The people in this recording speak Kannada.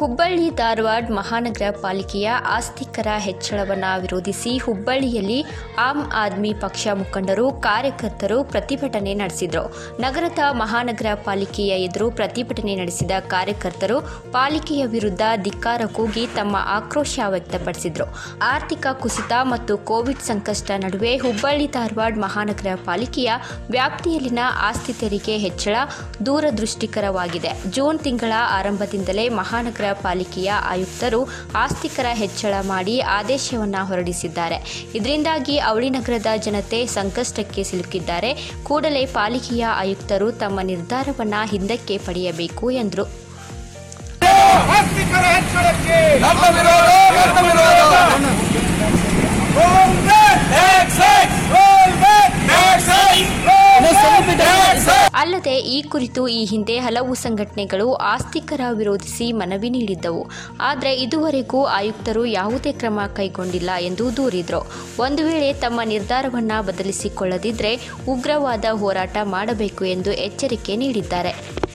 ಹುಬ್ಬಳ್ಳಿ ಧಾರವಾಡ ಮಹಾನಗರ ಪಾಲಿಕೆಯ ಆಸ್ತಿಕರ ಹೆಚ್ಚಳವನ್ನು ವಿರೋಧಿಸಿ ಹುಬ್ಬಳ್ಳಿಯಲ್ಲಿ ಆಮ್ ಆದ್ಮಿ ಪಕ್ಷ ಮುಖಂಡರು ಕಾರ್ಯಕರ್ತರು ಪ್ರತಿಭಟನೆ ನಡೆಸಿದರು ನಗರದ ಮಹಾನಗರ ಪಾಲಿಕೆಯ ಎದುರು ಪ್ರತಿಭಟನೆ ನಡೆಸಿದ ಕಾರ್ಯಕರ್ತರು ಪಾಲಿಕೆಯ ವಿರುದ್ಧ ಧಿಕ್ಕಾರ ಕೂಗಿ ತಮ್ಮ ಆಕ್ರೋಶ ವ್ಯಕ್ತಪಡಿಸಿದರು ಆರ್ಥಿಕ ಕುಸಿತ ಮತ್ತು ಕೋವಿಡ್ ಸಂಕಷ್ಟ ನಡುವೆ ಹುಬ್ಬಳ್ಳಿ ಧಾರವಾಡ ಮಹಾನಗರ ಪಾಲಿಕೆಯ ವ್ಯಾಪ್ತಿಯಲ್ಲಿನ ಆಸ್ತಿ ತೆರಿಗೆ ಹೆಚ್ಚಳ ದೂರದೃಷ್ಟಿಕರವಾಗಿದೆ ಜೂನ್ ತಿಂಗಳ ಆರಂಭದಿಂದಲೇ ಮಹಾನಗರ ಪಾಲಿಕೆಯ ಆಯುಕ್ತರು ಆಸ್ತಿಕರ ಹೆಚ್ಚಳ ಮಾಡಿ ಆದೇಶವನ್ನು ಹೊರಡಿಸಿದ್ದಾರೆ ಇದರಿಂದಾಗಿ ಅವಳಿ ನಗರದ ಜನತೆ ಸಂಕಷ್ಟಕ್ಕೆ ಸಿಲುಕಿದ್ದಾರೆ ಕೂಡಲೇ ಪಾಲಿಕೆಯ ಆಯುಕ್ತರು ತಮ್ಮ ನಿರ್ಧಾರವನ್ನು ಹಿಂದಕ್ಕೆ ಪಡೆಯಬೇಕು ಎಂದರು ಆಸ್ತಿಕರ ಹೆಚ್ಚಳಕ್ಕೆ ನಮ್ಮ ವಿರೋಧ ನಮ್ಮ ವಿರೋಧ roll back Exit! Roll back Exit! Exit! ಅಲ್ಲದೆ ಈ ಕುರಿತು ಈ ಹಿಂದೆ ಹಲವು ಸಂಘಟನೆಗಳು ಆಸ್ತಿಕರ ವಿರೋಧಿಸಿ ಮನವಿ ನೀಡಿದ್ದವು ಆದರೆ ಇದುವರೆಗೂ ಆಯುಕ್ತರು ಯಾವುದೇ ಕ್ರಮ ಕೈಗೊಂಡಿಲ್ಲ ಎಂದು ದೂರಿದರು ಒಂದು ವೇಳೆ ತಮ್ಮ ನಿರ್ಧಾರವನ್ನು ಬದಲಿಸಿಕೊಳ್ಳದಿದ್ದರೆ ಉಗ್ರವಾದ ಹೋರಾಟ ಮಾಡಬೇಕು ಎಂದು ಎಚ್ಚರಿಕೆ ನೀಡಿದ್ದಾರೆ